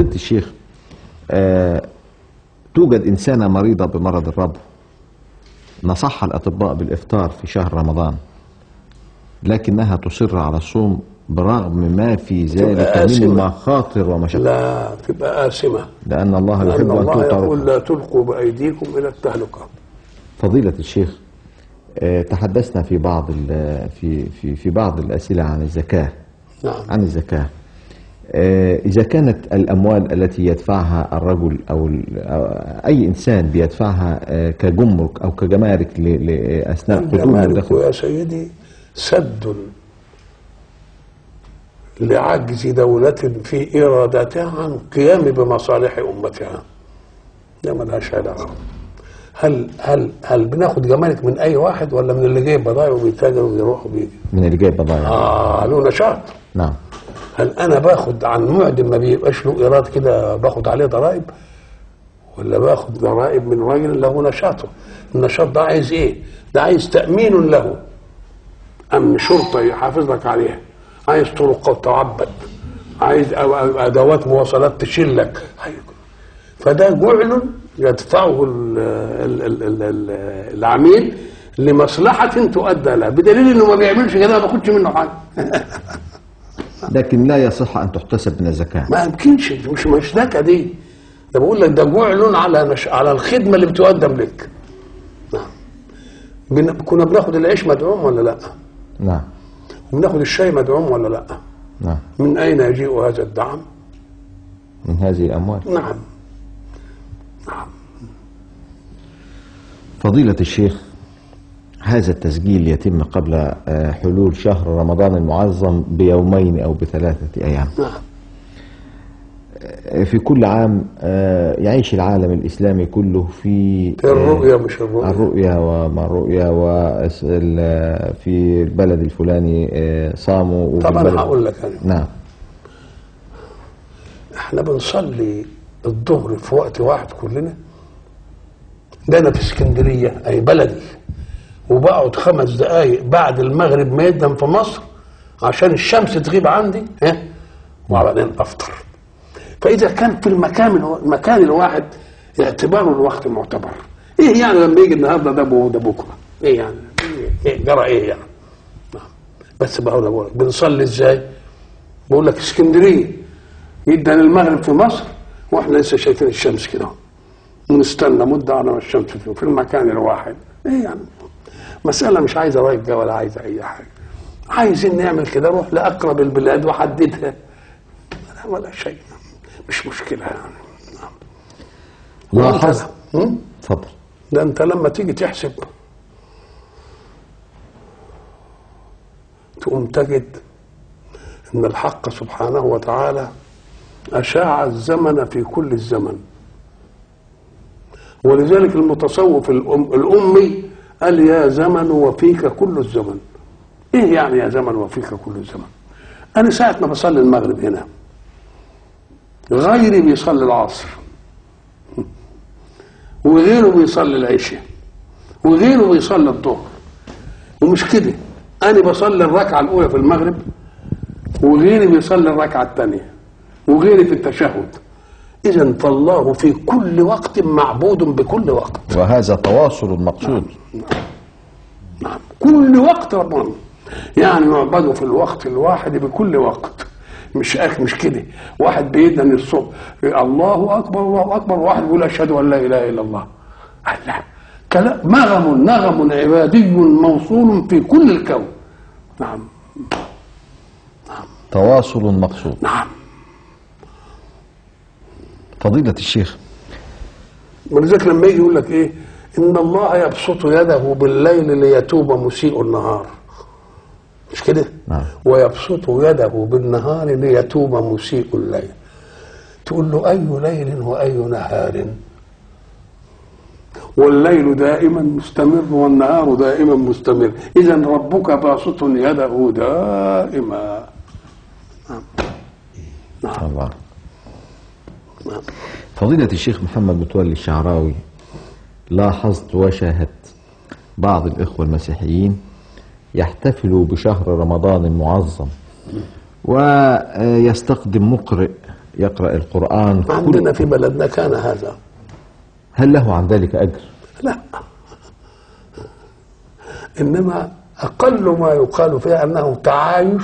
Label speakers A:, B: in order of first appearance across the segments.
A: فضيلة الشيخ آه توجد إنسانة مريضة بمرض الربو نصحها الأطباء بالإفطار في شهر رمضان لكنها تصر على الصوم برغم ما في
B: تبقى
A: ذلك من
B: آثمة.
A: مخاطر ومشقة
B: لا تبقى آثمة
A: لأن الله
B: لأن
A: يحب أن
B: الله
A: توطى
B: يقول لا تلقوا بأيديكم إلى التهلكة
A: فضيلة الشيخ آه، تحدثنا في بعض ال- في في في بعض الأسئلة عن الزكاة
B: نعم
A: عن الزكاة آه، إذا كانت الأموال التي يدفعها الرجل أو ال- أو أي إنسان بيدفعها آه، كجمرك أو كجمارك ل- ل- أثناء قدومه
B: الجمارك
A: داخل
B: يا سيدي سد لعجز دولة في إرادتها عن قيام بمصالح أمتها ده ملهاش علاقة هل هل هل بناخد جمارك من أي واحد ولا من اللي جايب بضايع وبيتاجر وبيروح وبيجي؟
A: من اللي جايب بضايع
B: آه له نشاط
A: نعم
B: هل أنا باخد عن معدم ما بيبقاش له إيراد كده باخد عليه ضرائب ولا باخد ضرائب من راجل له نشاطه النشاط ده عايز ايه ده عايز تأمين له أمن شرطة يحافظ لك عليها عايز طرق تعبد عايز أو- أو أدوات مواصلات تشيلك فده جعل يدفعه ال ال ال ال ال العميل لمصلحة تؤدى له بدليل انه ما بيعملش كده ما باخدش منه حاجة
A: لكن لا يصح أن تحتسب من الزكاة
B: ما يمكنش مش مشتكى دي ده بقول لك ده جعل على نش... على الخدمه اللي بتقدم لك نعم بن... كنا بناخد العيش مدعوم ولا لا
A: نعم
B: وبناخد الشاي مدعوم ولا لا
A: نعم
B: من اين يجيء هذا الدعم
A: من هذه الأموال
B: نعم
A: فضيلة الشيخ هذا التسجيل يتم قبل آه، حلول شهر رمضان المعظم بيومين أو بثلاثة أيام
B: نعم
A: آه، في كل عام آه، يعيش العالم الإسلامي كله في
B: في الرؤيا مش الرؤيا
A: الرؤيا وما الرؤيا وفي البلد الفلاني آه، صاموا وفي
B: طبعا
A: البلد-
B: هقول لك انا
A: نعم
B: احنا بنصلي الظهر في وقت واحد كلنا ده انا في اسكندريه اي بلدي وبقعد خمس دقايق بعد المغرب ما يدن في مصر عشان الشمس تغيب عندي ها وبعدين افطر فاذا كان في المكان الو- المكان الواحد اعتباره الوقت معتبر ايه يعني لما يجي النهارده ده بو- ده بكره ايه يعني إيه جرى ايه يعني نعم. بس بقول بقول بنصلي ازاي بقول لك اسكندريه يدن المغرب في مصر واحنا لسه شايفين الشمس كده ونستنى مده على ما الشمس تطلع في المكان الواحد ايه يعني مساله مش عايزه رجه ولا عايزه اي حاجه عايزين نعمل كده روح لاقرب البلاد وحددها لا ولا شيء مش مشكله يعني
A: لاحظ
B: هم؟
A: تفضل
B: ده انت لما تيجي تحسب تقوم تجد ان الحق سبحانه وتعالى اشاع الزمن في كل الزمن ولذلك المتصوف الأم الامي قال يا زمن وفيك كل الزمن ايه يعني يا زمن وفيك كل الزمن انا ساعه ما بصلي المغرب هنا غيري بيصلي العصر وغيره بيصلي العشاء وغيره بيصلي الظهر ومش كده انا بصلي الركعه الاولى في المغرب وغيري بيصلي الركعه الثانيه وغيري في التشهد اذا فالله في كل وقت معبود بكل وقت
A: وهذا تواصل مقصود
B: نعم كل وقت ربنا يعني نعبده في الوقت الواحد بكل وقت مش أخ مش كده واحد بيدن الصبح الله اكبر الله اكبر واحد بيقول اشهد ان لا اله الا الله لا كلام نغم نغم عبادي موصول في كل الكون نعم
A: تواصل مقصود
B: نعم
A: فضيلة الشيخ
B: ولذلك لما يجي يقول لك ايه ان الله يبسط يده بالليل ليتوب مسيء النهار مش كده
A: نعم.
B: ويبسط يده بالنهار ليتوب مسيء الليل تقول له اي ليل واي نهار والليل دائما مستمر والنهار دائما مستمر اذا ربك باسط يده دائما
A: الله
B: نعم.
A: فضيلة الشيخ محمد متولي الشعراوي لاحظت وشاهدت بعض الإخوة المسيحيين يحتفلوا بشهر رمضان المعظم ويستخدم مقرئ يقرأ القرآن كل
B: عندنا في بلدنا كان هذا
A: هل له عن ذلك أجر؟
B: لا إنما أقل ما يقال فيها أنه تعايش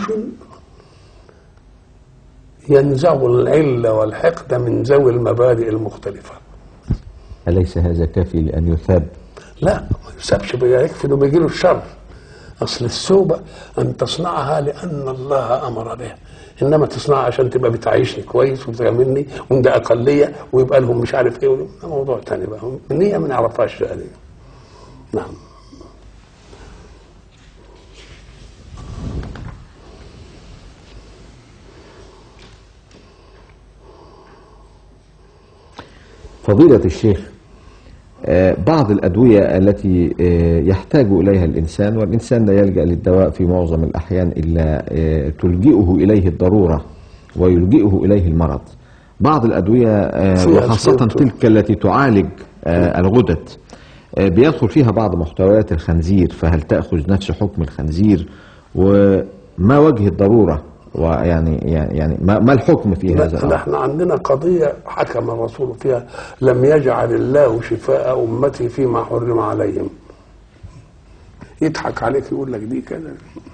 B: ينزع العلة والحقد من ذوي المبادئ المختلفة
A: أليس هذا كافي لأن يثاب؟
B: لا ما يسابش بقى يكفي انه بيجي له الشر اصل السوبة ان تصنعها لان الله امر بها انما تصنعها عشان تبقى بتعيشني كويس وتعملني وانت اقليه ويبقى لهم مش عارف ايه ده موضوع تاني بقى النيه ما نعرفهاش يعني نعم
A: فضيلة الشيخ آه، بعض الأدوية التي آه، يحتاج إليها الإنسان والإنسان لا يلجأ للدواء في معظم الأحيان إلا آه، تلجئه إليه الضرورة ويلجئه إليه المرض بعض الأدوية آه،
B: فيها
A: وخاصة
B: الفيروتو.
A: تلك التي تعالج آه، الغدد آه، بيدخل فيها بعض محتويات الخنزير فهل تأخذ نفس حكم الخنزير وما وجه الضرورة ويعني يعني يعني ما ما الحكم في
B: لا
A: هذا
B: لا،
A: الأمر؟
B: احنا عندنا قضية حكم الرسول فيها لم يجعل الله شفاء أمتي فيما حرم عليهم يضحك عليك يقول لك دي كذا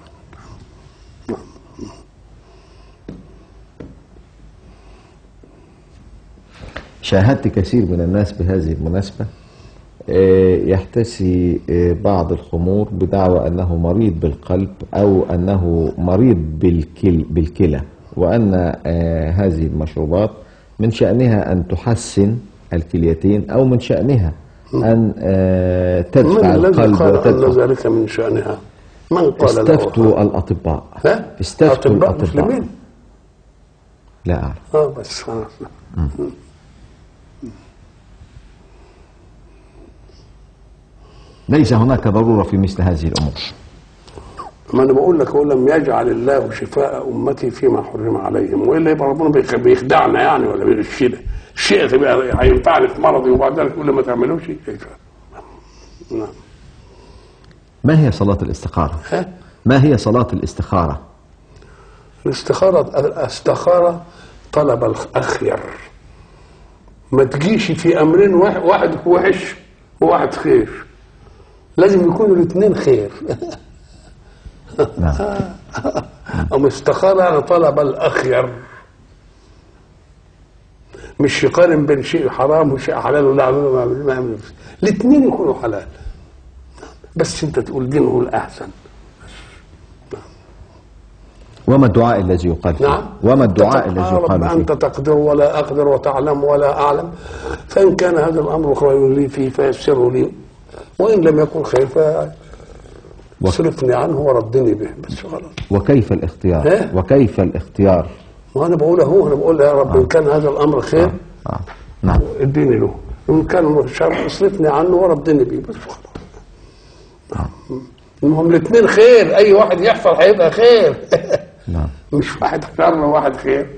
A: شاهدت كثير من الناس بهذه المناسبة آه، يحتسي آه، بعض الخمور بدعوى أنه مريض بالقلب أو أنه مريض بالكل بالكلى وأن آه، هذه المشروبات من شأنها أن تحسن الكليتين أو من شأنها أن آه،
B: من
A: تدفع
B: الذي
A: القلب
B: قال أن
A: وتدفع
B: ذلك من شأنها من قال له
A: استفتوا الأطباء
B: ها؟
A: استفتوا
B: أطباء
A: الأطباء
B: مسلمين
A: لا أعلم
B: اه بس خلاص
A: ليس هناك ضرورة في مثل هذه الأمور
B: ما انا بقول لك هو لم يجعل الله شفاء امتي فيما حرم عليهم والا يبقى ربنا بيخ- بيخدعنا يعني ولا بيغشنا الشيء تبقى هينفعني في مرضي وبعد ذلك يقول لي ما تعملوش كيف نعم
A: ما هي صلاة الاستخارة؟
B: ها؟
A: ما هي صلاة الاستخارة؟
B: الاستخارة استخارة طلب الأخير ما تجيش في أمرين واحد, واحد وحش وواحد خير لازم يكونوا الاثنين خير
A: نعم
B: أم استخارة يعني طلب الأخير مش يقارن بين شيء حرام وشيء حلال ولا اعمله ما اعمله ما اعمله الاثنين يكونوا حلال بس انت تقول دين هو الاحسن
A: وما الدعاء الذي يقال فيه؟
B: نعم
A: وما الدعاء الذي
B: يا رب
A: يقال
B: أنت
A: فيه؟
B: تقدر ولا أقدر وتعلم ولا أعلم فإن كان هذا الأمر خير لي فيه فيسر لي وإن لم يكن خير فاصرفني عنه وردني به بس خلاص
A: وكيف الاختيار؟
B: إيه؟
A: وكيف الاختيار؟
B: وأنا بقول هو أنا بقول يا رب إن كان هذا الأمر خير
A: آه. نعم
B: اديني له إن كان شر اصرفني عنه وردني به بس خلاص المهم الاثنين خير أي واحد يحصل هيبقى خير
A: نعم
B: مش واحد شر وواحد خير